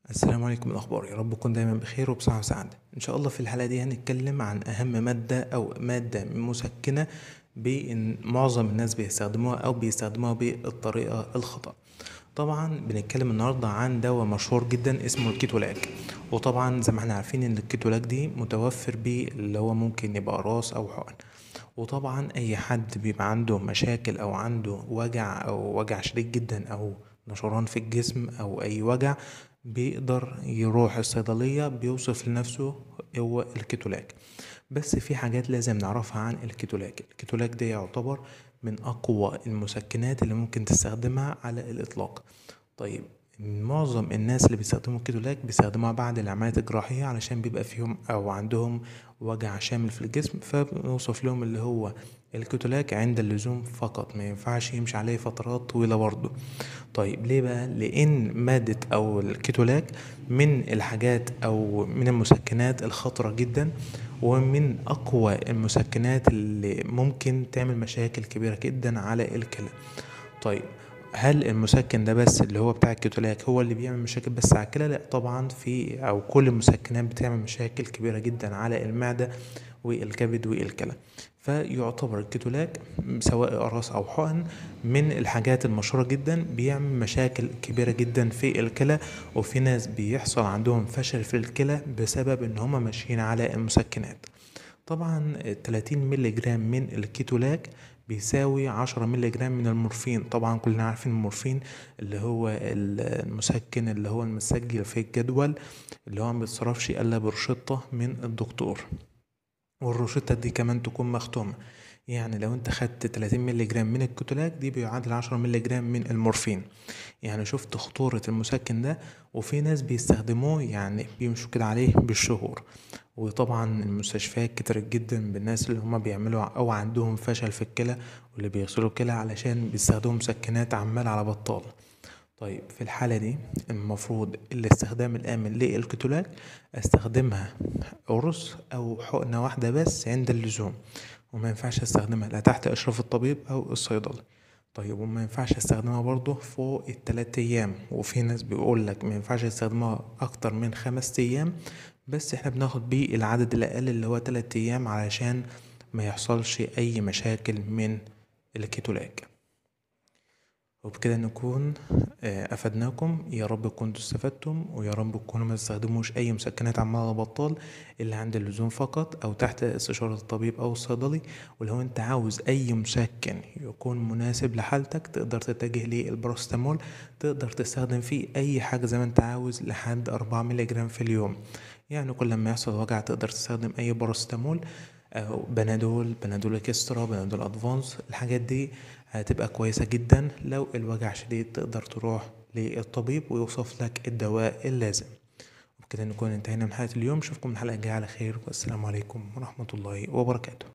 السلام عليكم الأخبار يا رب تكون دايما بخير وبصحة وسعادة إن شاء الله في الحلقة دي هنتكلم عن أهم مادة أو مادة مسكنة بإن معظم الناس بيستخدموها أو بيستخدموها بالطريقة الخطأ طبعا بنتكلم النهاردة عن دواء مشهور جدا اسمه الكيتولاك وطبعا زي ما احنا عارفين ان الكيتولاك دي متوفر بيه اللي هو ممكن يبقى راس أو حقن وطبعا أي حد بيبقى عنده مشاكل أو عنده وجع أو وجع شديد جدا أو نشران في الجسم أو أي وجع بيقدر يروح الصيدلية بيوصف لنفسه هو الكيتولاك بس في حاجات لازم نعرفها عن الكيتولاك الكيتولاك ده يعتبر من أقوى المسكنات اللي ممكن تستخدمها على الإطلاق طيب معظم الناس اللي بيستخدموا الكيتولاك بيستخدموها بعد العمليات الجراحية علشان بيبقى فيهم أو عندهم وجع شامل في الجسم فبنوصف لهم اللي هو الكيتولاك عند اللزوم فقط ما ينفعش يمشي عليه فترات طويلة برضه طيب ليه بقى لان مادة او الكيتولاك من الحاجات او من المسكنات الخطرة جدا ومن اقوى المسكنات اللي ممكن تعمل مشاكل كبيرة جدا على الكلى طيب هل المسكن ده بس اللي هو بتاع الكيتولاك هو اللي بيعمل مشاكل بس على الكلى لا طبعا في او كل المسكنات بتعمل مشاكل كبيرة جدا على المعدة والكبد والكلى فيعتبر الكيتولاك سواء قراص او حقن من الحاجات المشهورة جدا بيعمل مشاكل كبيرة جدا في الكلى وفي ناس بيحصل عندهم فشل في الكلى بسبب ان هما ماشيين على المسكنات طبعا 30 مللي جرام من الكيتولاك بيساوي عشرة مللي جرام من المورفين طبعا كلنا عارفين المورفين اللي هو المسكن اللي هو المسجل في الجدول اللي هو مبيتصرفش الا بروشتة من الدكتور والروشتة دي كمان تكون مختومة يعني لو انت خدت 30 مللي جرام من الكتولاك دي بيعادل 10 مللي جرام من المورفين يعني شفت خطورة المسكن ده وفي ناس بيستخدموه يعني بيمشوا كده عليه بالشهور وطبعا المستشفيات كترت جدا بالناس اللي هما بيعملوا او عندهم فشل في الكلى واللي بيغسلوا الكلى علشان بيستخدموا مسكنات عمال على بطال طيب في الحالة دي المفروض الاستخدام الآمن للكتولاك استخدمها قرص أو حقنة واحدة بس عند اللزوم وما ينفعش استخدمها لا تحت إشراف الطبيب أو الصيدلي طيب وما ينفعش استخدمها برضه فوق التلات أيام وفي ناس بيقول لك ما ينفعش استخدمها أكتر من خمس أيام بس احنا بناخد بيه العدد الأقل اللي هو تلات أيام علشان ما يحصلش أي مشاكل من الكيتولاك وبكده نكون افدناكم يا رب كنتوا استفدتم ويا رب تكونوا ما تستخدموش اي مسكنات عمالة بطال اللي عند اللزوم فقط او تحت استشارة الطبيب او الصيدلي ولو انت عاوز اي مسكن يكون مناسب لحالتك تقدر تتجه للبروستامول تقدر تستخدم فيه اي حاجة زي ما انت عاوز لحد اربعة مللي جرام في اليوم يعني كل ما يحصل وجع تقدر تستخدم اي بروستامول او بنادول بنادول اكسترا بنادول ادفانس الحاجات دي هتبقى كويسة جدا لو الوجع شديد تقدر تروح للطبيب ويوصف لك الدواء اللازم وبكده نكون انتهينا من حلقة اليوم اشوفكم الحلقة الجاية على خير والسلام عليكم ورحمة الله وبركاته